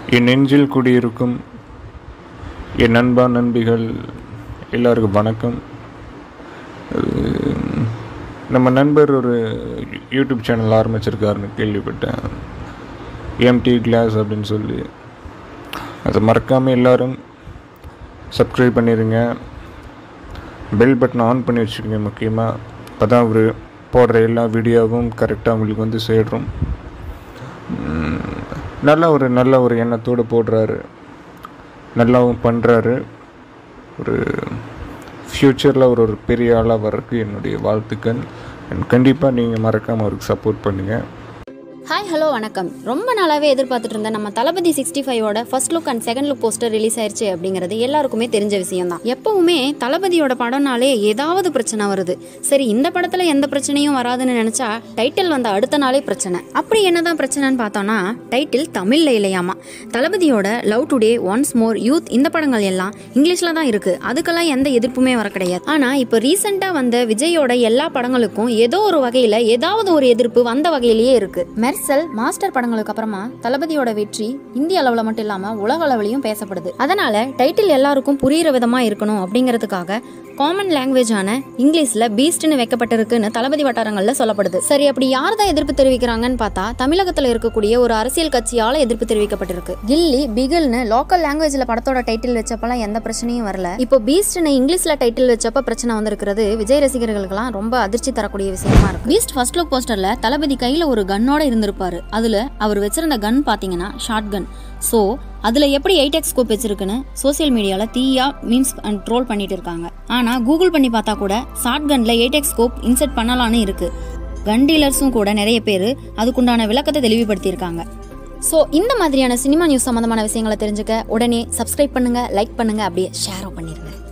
என் நெஞ்சில் குடியிருக்கும் என் நண்பா நண்பிகள் எல்லாருக்கும் வணக்கம் அஹ் நம்ம நண்பர் ஒரு யூடியூப் சேனல் ஆரம்பிச்சிருக்காருன்னு கேள்விப்பட்டேன் எம்டி கிளாஸ் அப்படின்னு சொல்லி அதை மறக்காமல் எல்லாரும் சப்ஸ்கிரைப் பண்ணிடுங்க பெல் பட்டனை ஆன் பண்ணி வச்சுக்கோங்க முக்கியமாக அப்போ தான் அவர் போடுற எல்லா வீடியோவும் கரெக்டாக உங்களுக்கு வந்து சேரும் உம், நல்ல ஒரு நல்ல ஒரு எண்ணத்தோடு போடுறாரு நல்லாவும் பண்ணுறாரு ஒரு ஃப்யூச்சரில் ஒரு ஒரு பெரிய ஆளாக வர்றதுக்கு என்னுடைய வாழ்த்துக்கள் அண்ட் கண்டிப்பாக நீங்கள் மறக்காமல் அவருக்கு சப்போர்ட் பண்ணுங்கள் ஹாய் ஹலோ வணக்கம் ரொம்ப நாளாவே எதிர்பார்த்துட்டு இருந்த நம்ம தளபதி சிக்ஸ்டி ஃபைவோட first look and second look poster release ஆயிருச்சு அப்படிங்கிறது எல்லாருக்குமே தெரிஞ்ச விஷயம் தான் எப்பவுமே தளபதியோட படம்னாலே ஏதாவது பிரச்சனை வருது சரி இந்த படத்துல எந்த பிரச்சனையும் வராதுன்னு நினைச்சா டைட்டில் வந்த அடுத்த நாளே பிரச்சனை அப்படி என்னதான் பிரச்சனைன்னு பார்த்தோம்னா டைட்டில் தமிழ்ல இல்லையாமா தளபதியோட love today once more youth இந்த படங்கள் எல்லாம் இங்கிலீஷ்ல தான் இருக்கு அதுக்கெல்லாம் எந்த எதிர்ப்புமே வர கிடையாது ஆனா இப்போ ரீசெண்டா வந்த விஜயோட எல்லா படங்களுக்கும் ஏதோ ஒரு வகையில ஏதாவது ஒரு எதிர்ப்பு வந்த வகையிலேயே இருக்கு மெர்சல் மாஸ்டர் படங்களுக்கு அப்புறமா தளபதியோட வெற்றி இந்திய அளவுல மட்டும் இல்லாம உலக அளவுலயும் பேசப்படுது அதனால டைட்டில் எல்லாருக்கும் புரியுற விதமா இருக்கணும் அப்படிங்கிறதுக்காக காமன் லாங்குவேஜான இங்கிலீஷ்ல பீஸ்ட்னு வைக்கப்பட்டிருக்குன்னு தளபதி வட்டாரங்கள்ல சொல்லப்படுது சரி அப்படி யார் தான் எதிர்ப்பு தெரிவிக்கிறாங்கன்னு பார்த்தா தமிழகத்துல இருக்கக்கூடிய ஒரு அரசியல் கட்சியால எதிர்ப்பு தெரிவிக்கப்பட்டிருக்கு கில்லி பிகில்னு லோக்கல் லாங்குவேஜ்ல படத்தோட டைட்டில் வச்சப்பெல்லாம் எந்த பிரச்சனையும் வரல இப்போ பீஸ்ட்னு இங்கிலீஷ்ல டைட்டில் வச்சப்ப பிரச்சனை வந்திருக்கிறது விஜய் ரசிகர்களுக்கெல்லாம் ரொம்ப அதிர்ச்சி தரக்கூடிய விஷயமா இருக்கு பீஸ்ட் ஃபர்ஸ்ட் லுக் போஸ்டர்ல தளபதி கையில ஒரு கன்னோட இருந்திருப்பாரு அதுல அவர் வச்சிருந்த கன் பாத்தீங்கன்னா ஷார்ட் கன் ஸோ அதில் எப்படி எயிட் எக்ஸ் ஸ்கோப் வச்சிருக்குன்னு சோஷியல் மீடியாவில் தீயா மீன்ஸ் அண்ட் ட்ரோல் பண்ணிட்டு இருக்காங்க ஆனால் கூகுள் பண்ணி பார்த்தா கூட ஷார்ட் கன்ல எயிட் எக்ஸ் ஸ்கோப் இன்செர்ட் பண்ணலான்னு இருக்கு கன் டீலர்ஸும் கூட நிறைய பேர் அதுக்குண்டான விளக்கத்தை தெளிவுபடுத்தியிருக்காங்க ஸோ இந்த மாதிரியான சினிமா நியூஸ் சம்மந்தமான விஷயங்களை தெரிஞ்சுக்க உடனே சப்ஸ்கிரைப் பண்ணுங்க லைக் பண்ணுங்க அப்படியே ஷேரும் பண்ணிருங்க